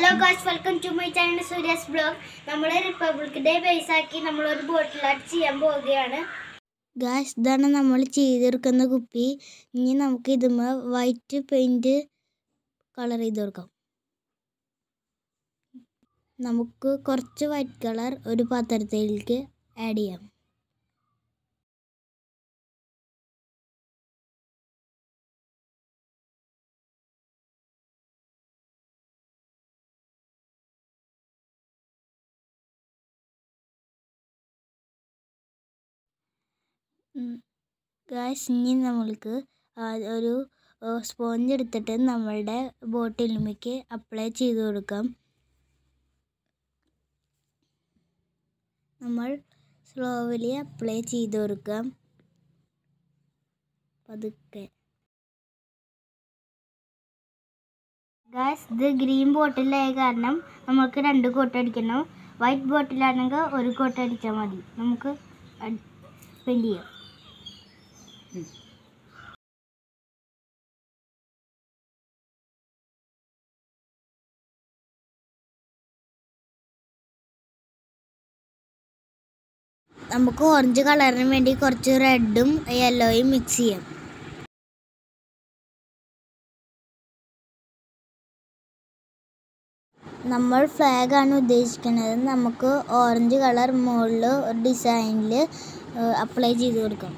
hello guys welcome to my channel Surya's blog നമ്മൾ Republic Day base ആക്കി നമ്മൾ ഒരു ബോട്ടിൽ ആർട്ട് ചെയ്യാൻ പോവുകയാണ് ഗായ്സ് ഇതാണ് നമ്മൾ ചെയ്തെടുക്കുന്ന കുപ്പി ഇനി നമുക്ക് ഇതുമ്മ വൈറ്റ് പെയിൻറ് കളർ ചെയ്ത് കൊടുക്കാം നമുക്ക് കുറച്ച് വൈറ്റ് കളർ ഒരു പാത്രത്തിലേക്ക് ആഡ് ചെയ്യാം ഗായ്സ് ഇനി നമ്മൾക്ക് ആ ഒരു സ്പോഞ്ച് എടുത്തിട്ട് നമ്മളുടെ ബോട്ടിലുമേക്ക് അപ്ലൈ ചെയ്ത് കൊടുക്കാം നമ്മൾ സ്ലോവലി അപ്ലൈ ചെയ്ത് കൊടുക്കാം പതുക്കെ ഗായ്സ് ഇത് ഗ്രീൻ ബോട്ടിലായ കാരണം നമുക്ക് രണ്ട് കോട്ട് അടിക്കണം വൈറ്റ് ബോട്ടിലാണെങ്കിൽ ഒരു കോട്ട് അടിച്ചാൽ മതി നമുക്ക് പെയിൻറ് ചെയ്യാം നമുക്ക് ഓറഞ്ച് കളറിന് വേണ്ടി കുറച്ച് റെഡും യെല്ലോയും മിക്സ് ചെയ്യാം നമ്മൾ ഫ്ലാഗ് ആണ് ഉദ്ദേശിക്കുന്നത് നമുക്ക് ഓറഞ്ച് കളർ മുകളിൽ ഡിസൈനിൽ അപ്ലൈ ചെയ്ത് കൊടുക്കാം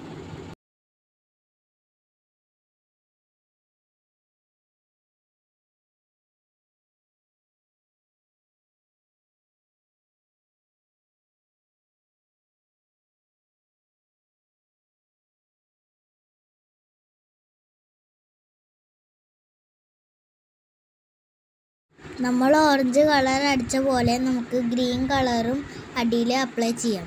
നമ്മൾ ഓറഞ്ച് കളർ അടിച്ച പോലെ നമുക്ക് ഗ്രീൻ കളറും അടിയിൽ അപ്ലൈ ചെയ്യാം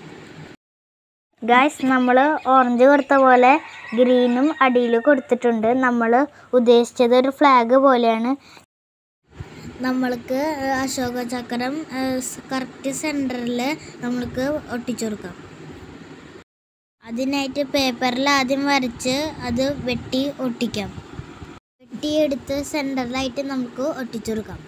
ഗായ്സ് നമ്മൾ ഓറഞ്ച് കൊടുത്ത പോലെ ഗ്രീനും അടിയിൽ കൊടുത്തിട്ടുണ്ട് നമ്മൾ ഉദ്ദേശിച്ചത് ഒരു ഫ്ലാഗ് പോലെയാണ് നമ്മൾക്ക് അശോക ചക്രം കറക്റ്റ് സെൻറ്ററിൽ നമ്മൾക്ക് ഒട്ടിച്ചു കൊടുക്കാം അതിനായിട്ട് പേപ്പറിൽ ആദ്യം വരച്ച് അത് വെട്ടി ഒട്ടിക്കാം വെട്ടിയെടുത്ത് സെൻറ്ററിലായിട്ട് നമുക്ക് ഒട്ടിച്ചു കൊടുക്കാം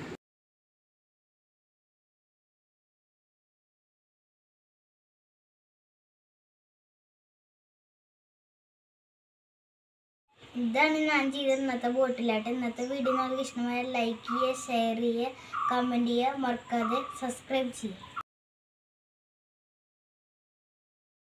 ഇതാണ് ഞാൻ ചെയ്ത ഇന്നത്തെ ബോട്ടിലായിട്ട് ഇന്നത്തെ വീഡിയോ നിങ്ങൾക്ക് ഇഷ്ടമായ ലൈക്ക് ചെയ്യുക ഷെയർ ചെയ്യുക കമൻറ്റ് ചെയ്യുക മറക്കാതെ സബ്സ്ക്രൈബ് ചെയ്യുക